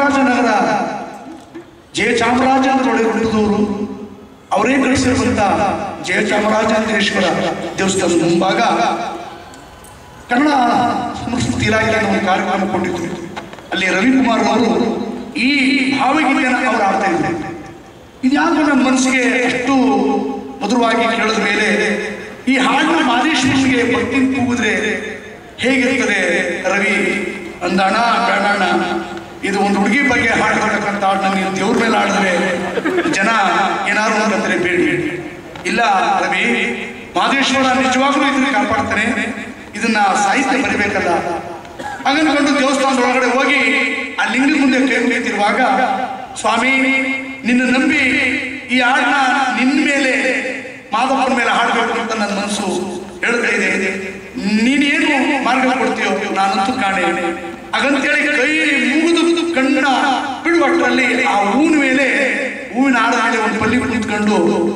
ಚಾಮರಾಜನಗರ ಜಯ ಚಾಮರಾಜೇಂದ್ರೊಳಗೆ ಹುಟ್ಟಿದವರು ಅವರೇ ಕಳಿಸಿರುವಂತ ಜಯ ಚಾಮರಾಜೇಂದ್ರೇಶ್ವರ ದೇವಸ್ಥಾನದ ಮುಂಭಾಗ ಕನ್ನಡ ಸಂಸ್ಕೃತಿ ಇಲಾಖೆ ಒಂದು ಕಾರ್ಯಕ್ರಮ ಕೊಟ್ಟಿದ್ರು ಅಲ್ಲಿ ರವಿಕುಮಾರ್ ಅವರು ಈ ಭಾವಗೀತೆಯನ್ನು ಅವರು ಆಡ್ತಾ ಇದ್ದಾರೆ ಇದ್ಯಾವುದು ನನ್ನ ಮನಸ್ಸಿಗೆ ಎಷ್ಟು ಮಧುರವಾಗಿ ಕೇಳಿದ ಮೇಲೆ ಈ ಹಾಡನ್ನ ಮಾದೇಶ್ವರನಿಗೆ ಭಕ್ತಿ ಕೂಗಿದ್ರೆ ಹೇಗಿರ್ತದೆ ರವಿ ಅಂದಣ ಬೇಡಣ ಇದು ಒಂದು ಹುಡುಗಿ ಬಗ್ಗೆ ಹಾಡ್ತಕ್ಕಂಥ ಹಾಡನ್ನ ನೀವು ದೇವ್ರ ಮೇಲೆ ಹಾಡಿದ್ರೆ ಜನ ಏನಾದ್ರು ಅನ್ಕೊಂತಾರೆ ಬೇಡಿ ಇಲ್ಲ ರವಿ ಮಾದೇಶ್ವರ ನಿಜವಾಗ್ಲೂ ಇದನ್ನ ಕಾಪಾಡ್ತಾನೆ ಇದನ್ನ ಸಾಹಿತ್ಯ ಬರಿಬೇಕಲ್ಲ ಹಾಗನ್ಕೊಂಡು ದೇವಸ್ಥಾನದ ಒಳಗಡೆ ಹೋಗಿ ಆ ಲಿಂಗ ಮುಂದೆ ಕೈ ಮುಗಿತಿರುವಾಗ ಸ್ವಾಮಿ ನಿನ್ನ ನಂಬಿ ಈ ಹಾಡನ್ನ ನಿನ್ನ ಮೇಲೆ ಮಾಧವನ ಮೇಲೆ ಹಾಡಬೇಕು ಅಂತ ನನ್ನ ಮನಸ್ಸು ಹೇಳ್ತಾ ಇದೆ ನೀನೇನು ಮಾರ್ಗ ಕೊಡ್ತೀಯೋ ನಾನಂತೂ ಕಾಣೆ ಹಾಗಂತೇಳಿ ಕೈ ಮುಗಿದು ಕಣ್ಣ ಬಿಡುವಟ್ಟರಲ್ಲಿ ಆ ಹೂವಿನ ಮೇಲೆ ಹೂವಿನ ಹಾಡ ಮೇಲೆ ಒಂದು ಪಲ್ಲಿ ನಿಂತ್ಕೊಂಡು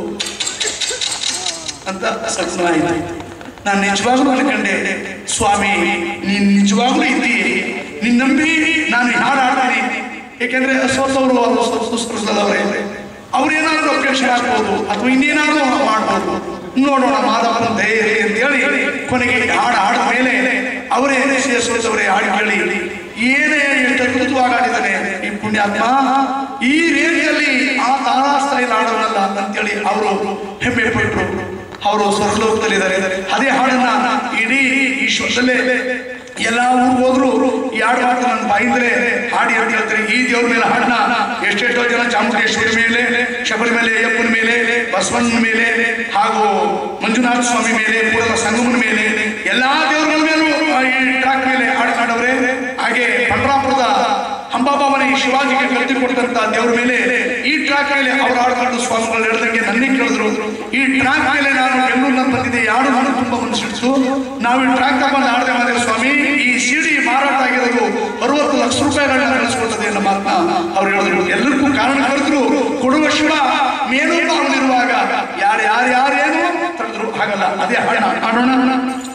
ಅಂತ ಸಕ್ಸನ ಆಯ್ತು ನಾನು ನಿಜವಾಗ್ಲೂ ಅನ್ಕಂಡೆ ಸ್ವಾಮಿ ನೀನ್ ನಿಜವಾಗ್ಲೂ ಇದ್ದಿ ನಿನ್ ನಂಬಿ ನಾನು ಈ ಹಾಡು ಹಾಡ್ತೀನಿ ಏಕೆಂದ್ರೆ ಸೋತವರು ಸುಸ್ತದವರೇ ಅವ್ರೇನಾದ್ರೂ ಅಪೇಕ್ಷೆ ಆಗ್ಬೋದು ಅಥವಾ ಇನ್ನೇನಾದ್ರೂ ಮಾಡ್ಬೋದು ನೋಡೋಣ ಮಾಧವನ ಧೈರ್ಯ ಅಂತ ಹೇಳಿ ಕೊನೆಗೆ ಈ ಹಾಡು ಹಾಡಿದ ಮೇಲೆ ಅವರೇ ಸೇರಿಸೋದವರೇ ಹಾಡು ಹೇಳಿ ಏನೇ ಎಷ್ಟು ಅದ್ಭುತವಾಗಿ ಆಡಿದ್ದಾನೆ ಈ ಪುಣ್ಯಾತ್ಮ ಈ ರೇಡಿಯಲ್ಲಿ ಆ ತಾರಾಸ್ಥಾಯಿಲಿ ಆಡೋನಲ್ಲ ಅಂತೇಳಿ ಅವರು ಹೆಮ್ಮೆ ಪಟ್ಟರು ಅವರು ಸ್ವರ್ಲೋಕದಲ್ಲಿದ್ದಾರೆ ಅದೇ ಹಾಡನ್ನ ಇಡೀ ವಿಶ್ವದಲ್ಲೇ ಎಲ್ಲ ಊರಿಗೆ ಹೋದ್ರು ಈ ಹಾಡು ಹಾಡು ನನ್ನ ಬಾಯಿಂದ್ರೆ ಹಾಡಿ ಹಾಡಿ ಹೇಳ್ತಾರೆ ಈ ದೇವ್ರ ಮೇಲೆ ಹಾಡನ್ನ ಎಷ್ಟೆಷ್ಟೋ ಜನ ಚಾಮುಂಡೇಶ್ವರಿ ಮೇಲೆ ಶಬರಿಮಲೆ ಅಯ್ಯಪ್ಪನ ಮೇಲೆ ಬಸವಣ್ಣನ ಮೇಲೆ ಹಾಗೂ ಮಂಜುನಾಥ ಸ್ವಾಮಿ ಮೇಲೆ ಕೂಡಲ ಸಂಗಮನ ಮೇಲೆ ಎಲ್ಲಾ ದೇವರುಗಳ ಮೇಲೂ ಈ ಟ್ರ್ಯಾಕ್ ಮೇಲೆ ಹಾಡು ಹಾಡವ್ರೆ ಹಾಗೆ ಪಂಡ್ರಾಪುರದ ಅಂಬಾಬಾವನ ಈ ಶಿವಾಜಿಗೆ ಕಲ್ತಿ ಕೊಟ್ಟಂತ ದೇವ್ರ ಮೇಲೆ ಈ ಟ್ರ್ಯಾಕ್ ಮೇಲೆ ಅವರು ಹಾಡ್ಕೊಂಡು ಸ್ವಾಮಿಗಳು ಹೇಳ್ದಂಗೆ ನನ್ನೇ ಕೇಳಿದ್ರು ಈ ಟ್ರ್ಯಾಕ್ ಮೇಲೆ ನಾನು ಬೆಂಗಳೂರಿನ ಬಂದಿದ್ದೆ ಯಾರು ನಾನು ತುಂಬಾ ಮನಸ್ಸಿಡ್ತು ನಾವು ಈ ಟ್ರ್ಯಾಕ್ ತಗೊಂಡು ಆಡದೆ ಮಾಡಿದ್ರೆ ಸ್ವಾಮಿ ಈ ಸಿಡಿ ಮಾರಾಟ ಆಗಿರೋದು ಅರವತ್ತು ಲಕ್ಷ ರೂಪಾಯಿಗಳನ್ನ ಗಳಿಸ್ಕೊಳ್ತದೆ ಅನ್ನೋ ಮಾತನ್ನ ಅವ್ರು ಹೇಳಿದ್ರು ಎಲ್ಲರಿಗೂ ಕಾರಣ ಕರೆದ್ರು ಕೊಡುವ ಶಿವ ಮೇಲೊಬ್ಬ ಅವನಿರುವಾಗ ಯಾರು ಯಾರು ಯಾರು ಏನು ತಡೆದ್ರು ಹಾಗಲ್ಲ ಅದೇ ಹಾಡ ಆಡೋಣ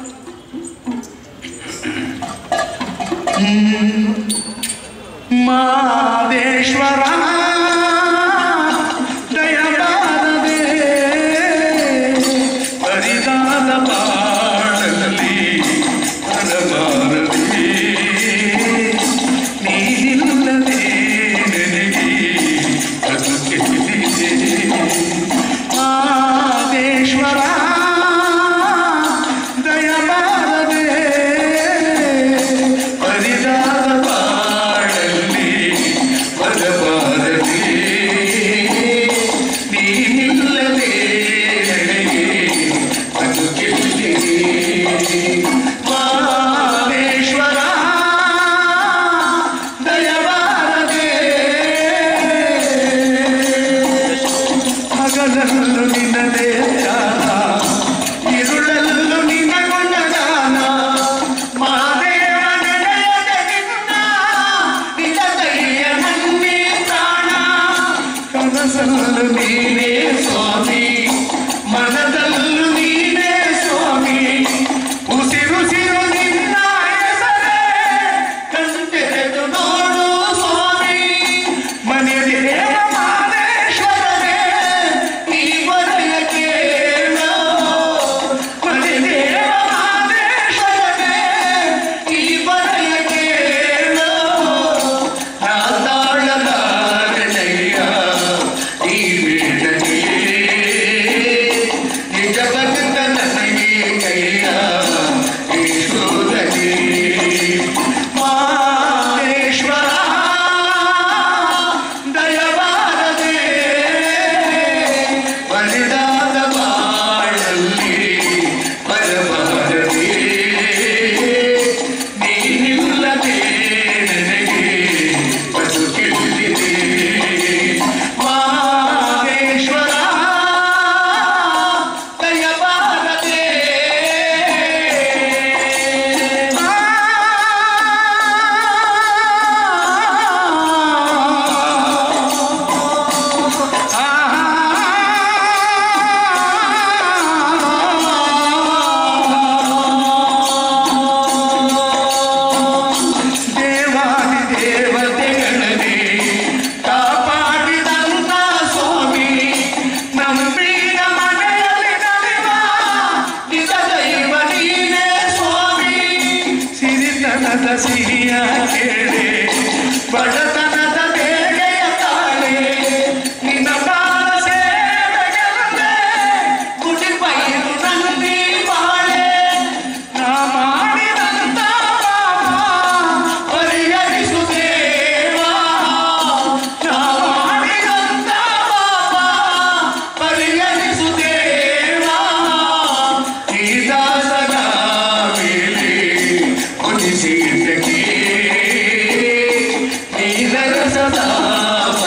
ಮಾದೇಶ್ವರ ದಯಮಾನದೆ ಹರಿದಾನ ಪಾಡಲಿ ಹರಬಾರದೆ ನೀನಿಲ್ಲದೆ ನನಗೆ ಬದುಕೆಲ್ಲಿದೆ ಮಾದೇಶ್ವರ ದಯಮಾನದೆ ಹರಿದಾನ ಪಾಡಲಿ ಬರಬಾರದೆ ನೀನಿಲ್ಲದೆ ನನಗೆ ಬದುಕೆಲ್ಲಿದೆ ಮಾದೇಶ್ವರ ದಯಮಾನದೆ ಹಗಲಲ್ಲೂ ನಿನ್ನದೇ ಧ್ಯಾನ ഇരുളല്ലു നിനകൊണ്ടതാന മാദേവ ನೆನೆಯದ ನಿನ್ನ ನಿನದಯ್ಯ ನನ್ನೇ ಪ್ರಾಣ ಕನಸಲ್ಲೂ ನೀನೇ ಸ್ವಾಮಿ ಮನದಲ್ಲೂ ನೀನೇ ಸ್ವಾಮಿ ಉಸಿರುಸಿರು ನಿನ್ನ ಹೆಸರೇ ಕಂಡೆದು ನೋಡು ಸ್ವಾಮಿ ಮನೆ ದೇವ ಮಾದೇಶ್ವರನೇ ನೀ ಬರೆಯ ಕೇಳೋ ಮನೆ ದೇವ ಮಾದೇಶ್ವರನೇ ನೀ ಬರೆಯ ಕೇಳೋ ನಾ ತಾಳಲಾರನಯ್ಯ ಈ ಬೇಡನೆ ಬಡತನದ ಬೇಗೆಯ ತಾಳೆ ನಿನ್ನ ಪಾದ ಸೇವೆಗೆಂದೇ ಗುಡಿ ಬಯಲು ನಂದಿ ಬಾಳೆ ನಾ ಮಾಡಿದಂತ ಪಾಪ ಪರಿಹರಿಸು ದೇವಾ ನಾ ಮಾಡಿದಂತ ಪಾಪ ಪರಿಹರಿಸು ದೇವಾ ಈ ದಾಸನ ಮೇಲೆ ಹೊದಿಸಿದ್ದಕ್ಕೆ ನೀನರ ಸದಾ